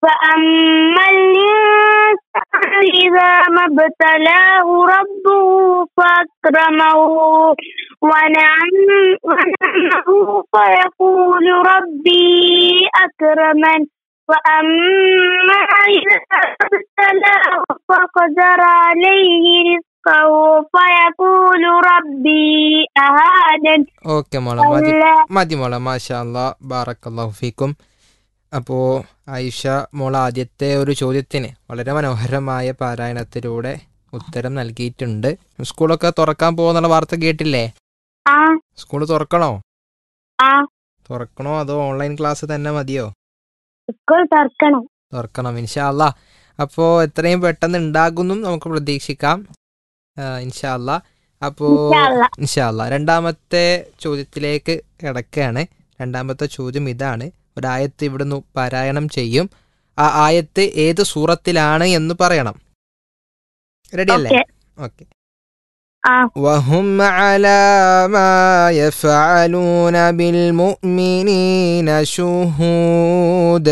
فأما الإنسان إذا ما ابتلاه ربه فأكرمه ونعم ونعمه فيقول ربي أكرمن وأما إذا ابتلاه فقدر عليه رزقه فيقول ربي أهانن okay മോളെ മതി كلا മതി മോളെ മാഷാ അല്ലാ ബാറക്കല്ലാഹു ഫീക്കും അപ്പോൾ ആയിഷ മോൾ ആദ്യത്തെ ഒരു ചോദ്യത്തിന് വളരെ മനോഹരമായ പാരായണത്തിലൂടെ ഉത്തരം നൽകിയിട്ടുണ്ട് സ്കൂളൊക്കെ തുറക്കാൻ പോകുന്നുള്ള വാർത്ത കേട്ടില്ലേ ആ സ്കൂൾ തുറക്കണോ ആ തുറക്കണോ അതോ ഓൺലൈൻ ക്ലാസ് തന്നെ മതിയോ സ്കൂൾ തുറക്കണം തുറക്കണം ഇൻഷാ അല്ലാ അപ്പോൾ എത്രയും പെട്ടെന്ന് ഉണ്ടാകുന്നും നമുക്ക് പ്രതീക്ഷിക്കാം ഇൻഷാ അല്ലാ അപ്പോൾ ഇൻഷാ അല്ലാ. ഇൻഷാ അല്ലാ രണ്ടാമത്തെ ചോദ്യത്തിലേക്ക് കിടക്കുകയാണ് രണ്ടാമത്തെ ചോദ്യം ഇതാണ് ഒരായത്ത് ഇവിടുന്ന് പാരായണം ചെയ്യും ആ ആയത്ത് ഏത് സൂറത്തിലാണ് എന്ന് പറയണം റെഡി അല്ലേ ഓക്കെ ഓക്കെ ആ وهم على ما يفعلون بالمؤمنين شهود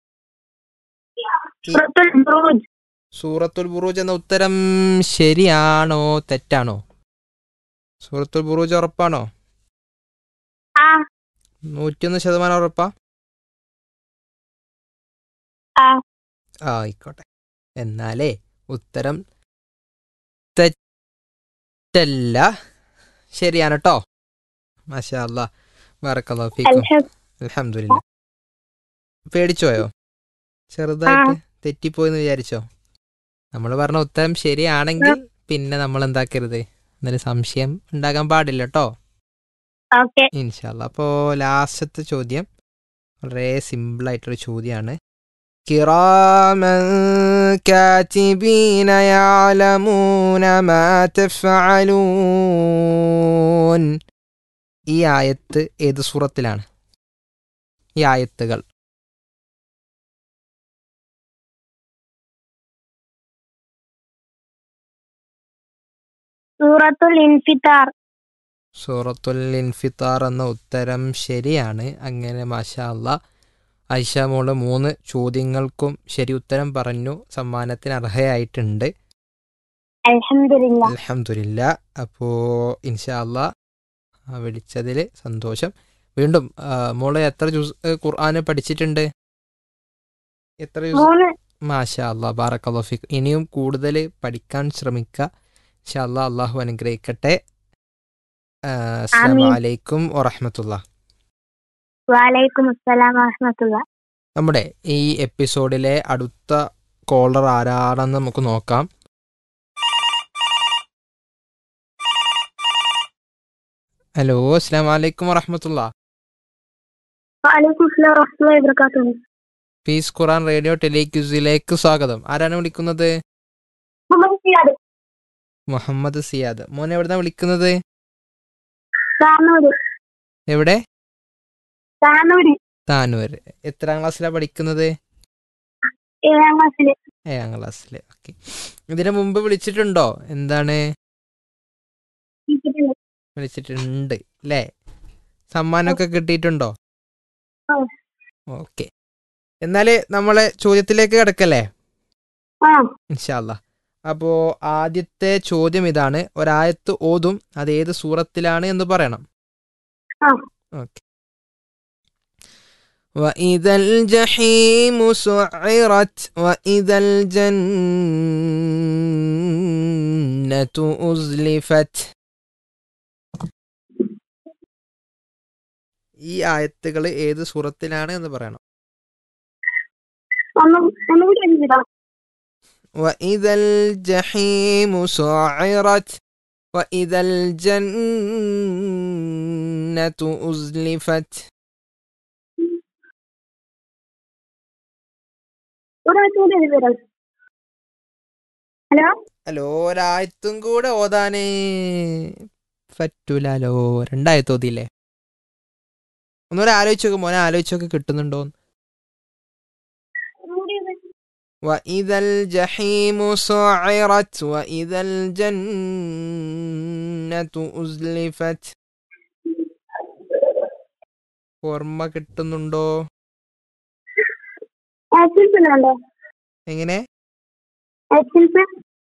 സൂറത്തുൽ ബുറൂജ് സൂറത്തുൽ ബുറൂജ് എന്ന ഉത്തരം ശരിയാണോ തെറ്റാണോ സൂറത്തുൽ ബുറൂജ് ഉറപ്പാണോ ആ നൂറ്റിയൊന്ന് ശതമാനം ഉറപ്പാ ആ ആ ആയിക്കോട്ടെ എന്നാലേ ഉത്തരം തെറ്റല്ല ശരിയാണ് കേട്ടോ മാഷാ അല്ലാ ബറക്കല്ലാ ഫീക്കും അൽഹം അൽഹംദുലില്ലാ പേടിച്ചോയോ ചെറുതായിട്ട് തെറ്റിപ്പോയെന്ന് വിചാരിച്ചോ നമ്മൾ പറഞ്ഞ ഉത്തരം ശരിയാണെങ്കിൽ പിന്നെ നമ്മൾ എന്താക്കരുത് എന്നൊരു സംശയം ഉണ്ടാകാൻ പാടില്ല കേട്ടോ ഓക്കെ ഇൻഷാല്ല അപ്പോൾ ലാസ്റ്റത്തെ ചോദ്യം വളരെ സിമ്പിൾ ആയിട്ടൊരു ചോദ്യമാണ് കിറാമൻ കാതിബീന യഅലമൂന മാ തഫ്അലൂൻ ഈ ആയത്ത് ഏത് സൂറത്തിലാണ് ഈ ആയത്തുകൾ സൂറത്തുൽ ഇൻഫിത്താർ സൂറത്തുൽ ഇൻഫിത്താർ എന്ന ഉത്തരം ശരിയാണ് അങ്ങനെ മാഷാ അല്ലാ ഐഷ മോള് മൂന്ന് ചോദ്യങ്ങൾക്കും ശരി ഉത്തരം പറഞ്ഞു സമ്മാനത്തിന് അർഹയായിട്ടുണ്ട് അൽഹംദുലില്ലാ അലഹമില്ല അപ്പോൾ ഇൻഷാ അല്ലാ ആ, വിളിച്ചതിൽ സന്തോഷം വീണ്ടും ആ, മോള് എത്ര ജ്യൂസ് ഖുർആന് പഠിച്ചിട്ടുണ്ട് എത്ര ജ്യൂസ് മൂന്ന് മാഷാ അല്ലാ ബാറക്കല്ലാഫിക് ഇനിയും കൂടുതൽ പഠിക്കാൻ ശ്രമിക്കുക ഇൻഷാ അല്ലാ അള്ളാഹു അനുഗ്രഹിക്കട്ടെ ആ, അസ്സലാമു ആമീൻ. അലൈക്കും വറഹമത്തുള്ള വലൈക്കും അസ്സലാം വറഹ്മത്തുള്ള നമ്മുടെ ഈ എപ്പിസോഡിലെ അടുത്ത കോളർ ആരാണെന്ന് നമുക്ക് നോക്കാം ഹലോ അസ്സാം വലൈക്കും വറഹമത്തുള്ള വലൈക്കും അസ്സലാം വറഹ്മത്തുള്ളാഹി വബറകാതുഹു പീസ് ഖുറാൻ റേഡിയോ ടെലിക്യൂസിലേക്ക് സ്വാഗതം ആരാണ് വിളിക്കുന്നത് മുഹമ്മദ് സിയാദ് മുഹമ്മദ് സിയാദ് മോൻ എവിടുന്നാ വിളിക്കുന്നത് താനൂര് എവിടെ താനൂര് താനൂർ എത്രാം ക്ലാസ്സിലാണ് പഠിക്കുന്നത് ഏഴാം ക്ലാസ്സില് ഏഴാം ക്ലാസ്സിൽ ഓക്കെ ഇതിനു മുമ്പ് വിളിച്ചിട്ടുണ്ടോ എന്താണ് വിളിച്ചിട്ടുണ്ട് അല്ലേ സമ്മാനമൊക്കെ കിട്ടിയിട്ടുണ്ടോ ആ. ഓക്കെ എന്നാല് നമ്മളെ ചോദ്യത്തിലേക്ക് കിടക്കല്ലേ ആ ഇൻഷാല്ല അപ്പോ ആദ്യത്തെ ചോദ്യം ഇതാണ് ഒരായത്ത് ഓതും അത് ഏത് സൂറത്തിലാണ് എന്ന് പറയണം ആ. ഓക്കെ وإذا الجحيم سعرت وإذا الجنة أزلفت ഈ ആയത്തുകൾ ഏത് സൂറത്തിലാണ് എന്ന് പറയണം ഒന്ന് ഒന്നുകൂടി എഴുതിടാം وإذا الجحيم سعرت وإذا الجنة أزلفت ഒരാഴ്ച കൂടി എഴുതിടാം ഹലോ ഹലോ ഒരായത്തും കൂടെ ഓതാനേ പറ്റൂലോ രണ്ടായത്ത് ഓതിയില്ലേ ഒന്നുകൂടെ ആലോചിച്ച് നോക്ക് മോനെ ആലോചിച്ച് നോക്ക് കിട്ടുന്നുണ്ടോ ഒന്നുകൂടി എഴുതി. وإذا الجحيم سعرت وإذا الجنة أزلفت ഓർമ്മ കിട്ടുന്നുണ്ടോ ആ ഓപ്ഷൻസ് എല്ലാം ഉണ്ടോ എങ്ങനെ ഓപ്ഷൻസ്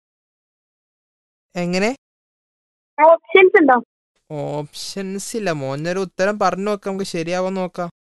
എങ്ങനെ ഓപ്ഷൻസ് ഉണ്ടോ ഓപ്ഷൻസ് ഇല്ല മോനൊരു ഉത്തരം പറഞ്ഞു നോക്കാം നമുക്ക് ശരിയാവോ നോക്കാം